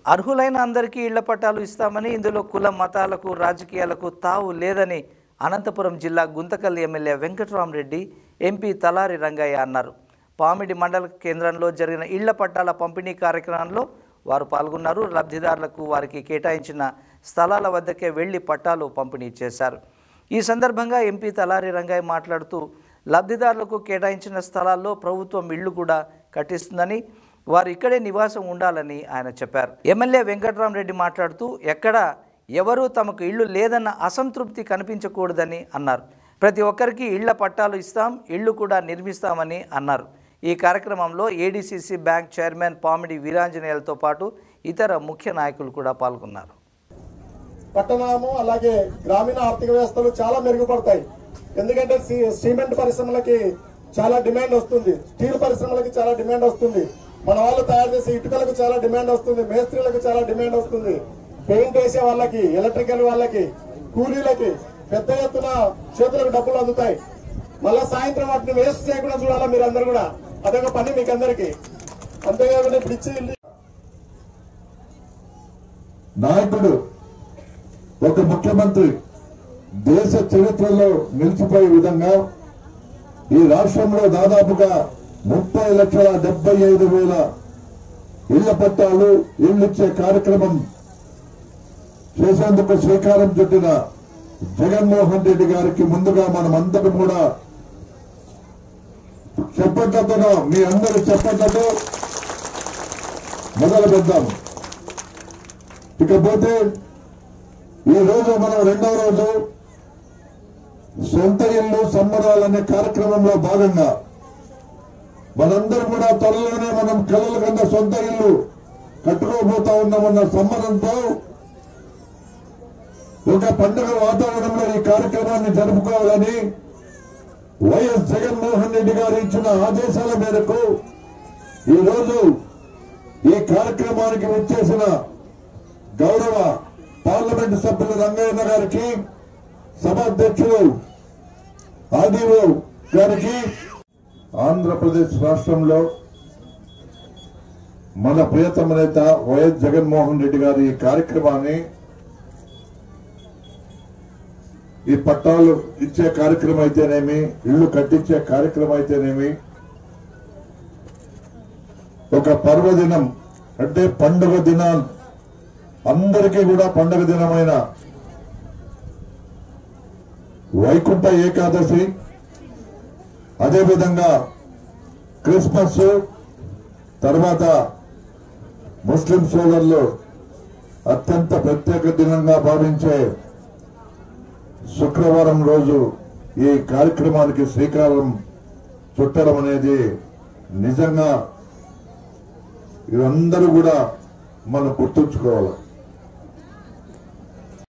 అర్హులైన అందరికీ ఇళ్ల పట్టాలు ఇస్తామని ఇందులో కుల మతాలకు రాజకీయాలకు తావు లేదని అనంతపురం జిల్లా గుంతకల్ ఎమ్మెల్యే వెంకటరామరెడ్డి ఎంపీ తలారి రంగయ్య అన్నారు పామిడి మండల కేంద్రంలో జరిగిన ఇళ్ల పట్టాల పంపిణీ కార్యక్రమంలో వారు పాల్గొన్నారు లబ్ధిదారులకు వారికి కేటాయించిన స్థలాల వద్దకే వెళ్లి పట్టాలు పంపిణీ చేశారు ఈ సందర్భంగా ఎంపీ తలారి రంగయ్య మాట్లాడుతూ లబ్ధిదారులకు కేటాయించిన స్థలాల్లో ప్రభుత్వం ఇళ్లు కూడా కట్టిస్తుందని వారు ఇక్కడే నివాసం ఉండాలని ఆయన చెప్పారు ఎమ్మెల్యే వెంకట్రామరెడ్డి మాట్లాడుతూ ఎక్కడ ఎవరూ తమకు ఇల్లు లేదన్న అసంతృప్తి కనిపించకూడదని అన్నారు ప్రతి ఒక్కరికి ఇళ్ల పట్టాలు ఇస్తాం ఇళ్లు కూడా నిర్మిస్తామని అన్నారు ఈ కార్యక్రమంలో ఏడీసీసీ బ్యాంక్ చైర్మన్ పామిడి వీరాంజనేయులతో పాటు ఇతర ముఖ్య నాయకులు కూడా పాల్గొన్నారు పట్టణము అలాగే గ్రామీణ ఆర్థిక వ్యవస్థలు చాలా మెరుగుపడతాయి ఎందుకంటే సి- సిమెంట్ పరిశ్రమలకి చాలా డిమాండ్ వస్తుంది స్టీల్ పరిశ్రమలకి చాలా డిమాండ్ వస్తుంది మన వాళ్ళు తయారు చేసే ఇటుకలకు చాలా డిమాండ్ వస్తుంది మేస్త్రీలకు చాలా డిమాండ్ వస్తుంది పెయింట్ వేసే వాళ్ళకి ఎలక్ట్రికల్ వాళ్ళకి కూలీలకి పెద్ద ఎత్తున చేతులకు డబ్బులు అందుతాయి మళ్ళా సాయంత్రం వాటిని వేస్ట్ చేయకుండా చూడాలా మీరు అందరు కూడా అదొక పని మీకు అందరికి అంతేకాకుండా ఇప్పుడు ఇచ్చి నాయకుడు ఒక ముఖ్యమంత్రి దేశ చరిత్రలో నిలిచిపోయే విధంగా ఈ రాష్ట్రంలో దాదాపుగా ముప్పై లక్షల డెబ్బై ఐదు వేల ఇళ్ల పట్టాలు ఇళ్లిచ్చే కార్యక్రమం చేసేందుకు శ్రీకారం చుట్టిన జగన్మోహన్ రెడ్డి గారికి ముందుగా మనం అందరం కూడా చెప్పట్లతో మీ అందరి చెప్పట్లతో మొదలు పెద్దాం ఇకపోతే ఈ రోజు మనం రెండవ రోజు సొంత ఇల్లు సంబరాలనే కార్యక్రమంలో భాగంగా మనందరం కూడా త్వరలోనే మనం కళల కన్నా సొంత ఇల్లు కట్టుకోబోతా ఉన్నామన్న సంబరంతో ఒక పండుగ వాతావరణంలో ఈ కార్యక్రమాన్ని జరుపుకోవాలని వైఎస్ జగన్మోహన్ రెడ్డి గారు ఇచ్చిన ఆదేశాల మేరకు ఈ రోజు ఈ కార్యక్రమానికి వచ్చేసిన గౌరవ పార్లమెంటు సభ్యులు రంగయ్య గారికి సభాధ్యక్షులు ఆదిఓ గారికి ఆంధ్రప్రదేశ్ రాష్ట్రంలో మన ప్రియతమ నేత వైఎస్ జగన్మోహన్ రెడ్డి గారి ఈ కార్యక్రమాన్ని ఈ పట్టాలు ఇచ్చే కార్యక్రమం అయితేనేమి ఇళ్లు కట్టించే కార్యక్రమం అయితేనేమి ఒక పర్వదినం అంటే పండుగ దినాలు అందరికీ కూడా పండుగ దినమైన వైకుంఠ ఏకాదశి అదేవిధంగా క్రిస్మస్ తర్వాత ముస్లిం సోదరులు అత్యంత ప్రత్యేక దినంగా భావించే శుక్రవారం రోజు ఈ కార్యక్రమానికి శ్రీకారం చుట్టడం అనేది నిజంగా ఇదందరూ కూడా మనం గుర్తుంచుకోవాలి